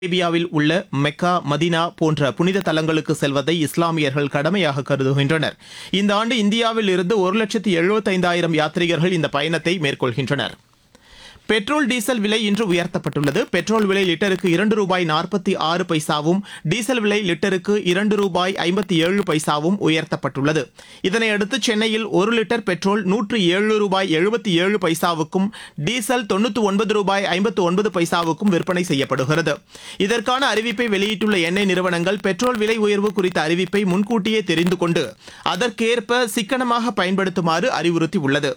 அரேபியாவில் உள்ள Mecca Medina போன்ற புனித தலங்களுக்கு செல்வதை இஸ்லாமியர்கள் கடமையாக கருதுகின்றனர் இந்த ஆண்டு இந்தியாவில் இருந்து ஒரு லட்சத்து எழுபத்தைந்தாயிரம் யாத்ரீகர்கள் இந்த பயணத்தை மேற்கொள்கின்றனர் பெட்ரோல் டீசல் விலை இன்று உயர்த்தப்பட்டுள்ளது பெட்ரோல் விலை லிட்டருக்கு இரண்டு ரூபாய் நாற்பத்தி ஆறு பைசாவும் டீசல் விலை லிட்டருக்கு இரண்டு ரூபாய் ஐம்பத்தி ஏழு பைசாவும் உயர்த்தப்பட்டுள்ளது இதனையடுத்து சென்னையில் ஒரு லிட்டர் பெட்ரோல் நூற்று ஏழு ரூபாய் எழுபத்தி ஏழு பைசாவுக்கும் டீசல் தொண்ணூற்று ஒன்பது ரூபாய் ஐம்பத்து ஒன்பது பைசாவுக்கும் விற்பனை செய்யப்படுகிறது இதற்கான அறிவிப்பை வெளியிட்டுள்ள எண்ணெய் நிறுவனங்கள் பெட்ரோல் விலை உயர்வு குறித்த அறிவிப்பை முன்கூட்டியே தெரிந்து கொண்டு அதற்கேற்ப சிக்கனமாக பயன்படுத்துமாறு அறிவுறுத்தியுள்ளது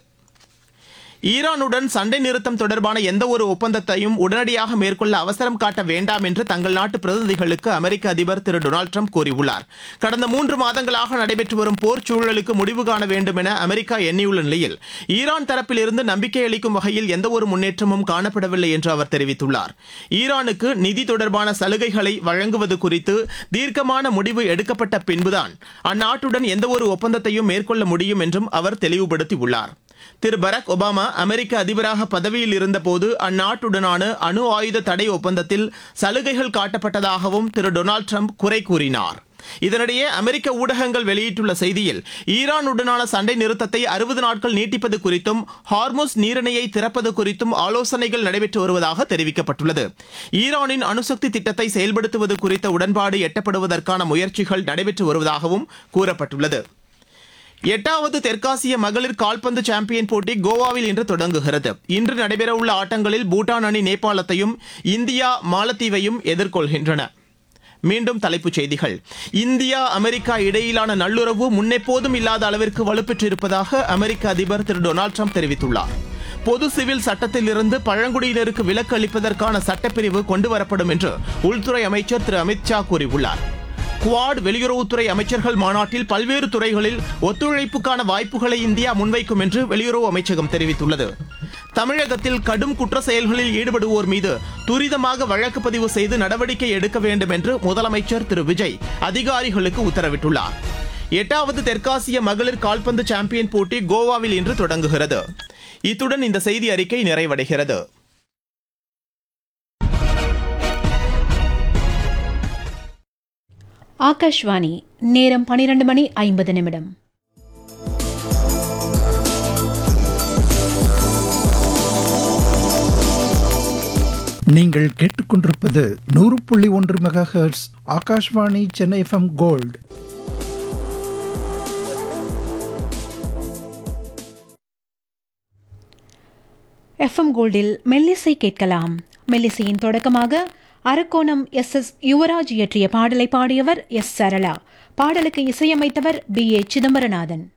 ஈரானுடன் சண்டை நிறுத்தம் தொடர்பான எந்த ஒரு ஒப்பந்தத்தையும் உடனடியாக மேற்கொள்ள அவசரம் காட்ட வேண்டாம் என்று தங்கள் நாட்டு பிரதிநிதிகளுக்கு அமெரிக்க அதிபர் திரு டொனால்டு ட்ரம்ப் கூறியுள்ளார் கடந்த மூன்று மாதங்களாக நடைபெற்று வரும் போர் சூழலுக்கு முடிவு காண வேண்டும் என அமெரிக்கா எண்ணியுள்ள நிலையில் ஈரான் தரப்பிலிருந்து நம்பிக்கை அளிக்கும் வகையில் எந்த ஒரு முன்னேற்றமும் காணப்படவில்லை என்று அவர் தெரிவித்துள்ளார் ஈரானுக்கு நிதி தொடர்பான சலுகைகளை வழங்குவது குறித்து தீர்க்கமான முடிவு எடுக்கப்பட்ட பின்புதான் அந்நாட்டுடன் எந்த ஒரு ஒப்பந்தத்தையும் மேற்கொள்ள முடியும் என்றும் அவர் தெளிவுபடுத்தியுள்ளார் திரு பராக் ஒபாமா அமெரிக்க அதிபராக பதவியில் இருந்தபோது அந்நாட்டுடனான அணு ஆயுத தடை ஒப்பந்தத்தில் சலுகைகள் காட்டப்பட்டதாகவும் திரு டொனால்டு ட்ரம்ப் குறை கூறினார் இதனிடையே அமெரிக்க ஊடகங்கள் வெளியிட்டுள்ள செய்தியில் ஈரானுடனான சண்டை நிறுத்தத்தை அறுபது நாட்கள் நீட்டிப்பது குறித்தும் ஹார்முஸ் நீரிணையை திறப்பது குறித்தும் ஆலோசனைகள் நடைபெற்று வருவதாக தெரிவிக்கப்பட்டுள்ளது ஈரானின் அணுசக்தி திட்டத்தை செயல்படுத்துவது குறித்த உடன்பாடு எட்டப்படுவதற்கான முயற்சிகள் நடைபெற்று வருவதாகவும் கூறப்பட்டுள்ளது எட்டாவது தெற்காசிய மகளிர் கால்பந்து சாம்பியன் போட்டி கோவாவில் இன்று தொடங்குகிறது இன்று நடைபெறவுள்ள ஆட்டங்களில் பூட்டான் அணி நேபாளத்தையும் இந்தியா மாலத்தீவையும் எதிர்கொள்கின்றன மீண்டும் தலைப்புச் செய்திகள் இந்தியா அமெரிக்கா இடையிலான நல்லுறவு முன்னெப்போதும் இல்லாத அளவிற்கு வலுப்பெற்றிருப்பதாக அமெரிக்க அதிபர் திரு டொனால்டு ட்ரம்ப் தெரிவித்துள்ளார் பொது சிவில் சட்டத்திலிருந்து பழங்குடியினருக்கு விலக்கு அளிப்பதற்கான சட்டப்பிரிவு கொண்டுவரப்படும் என்று உள்துறை அமைச்சர் திரு அமித்ஷா கூறியுள்ளார் குவாட் வெளியுறவுத்துறை அமைச்சர்கள் மாநாட்டில் பல்வேறு துறைகளில் ஒத்துழைப்புக்கான வாய்ப்புகளை இந்தியா முன்வைக்கும் என்று வெளியுறவு அமைச்சகம் தெரிவித்துள்ளது தமிழகத்தில் கடும் குற்ற செயல்களில் ஈடுபடுவோர் மீது துரிதமாக வழக்கு பதிவு செய்து நடவடிக்கை எடுக்க வேண்டும் என்று முதலமைச்சர் திரு விஜய் அதிகாரிகளுக்கு உத்தரவிட்டுள்ளார் எட்டாவது தெற்காசிய மகளிர் கால்பந்து சாம்பியன் போட்டி கோவாவில் இன்று தொடங்குகிறது இத்துடன் இந்த செய்தி அறிக்கை நிறைவடைகிறது ஆகாஷ்வாணி நேரம் பனிரெண்டு மணி ஐம்பது நிமிடம் நீங்கள் கேட்டுக்கொண்டிருப்பது நூறு புள்ளி ஒன்று mega hertz Akashvani Chennai FM gold FM கோல்டில் மெல்லிசை கேட்கலாம் மெல்லிசையின் தொடக்கமாக அரக்கோணம் எஸ் எஸ் யுவராஜ் இயற்றிய பாடலை பாடியவர் எஸ் சரளா பாடலுக்கு இசையமைத்தவர் பி ஏ சிதம்பரநாதன்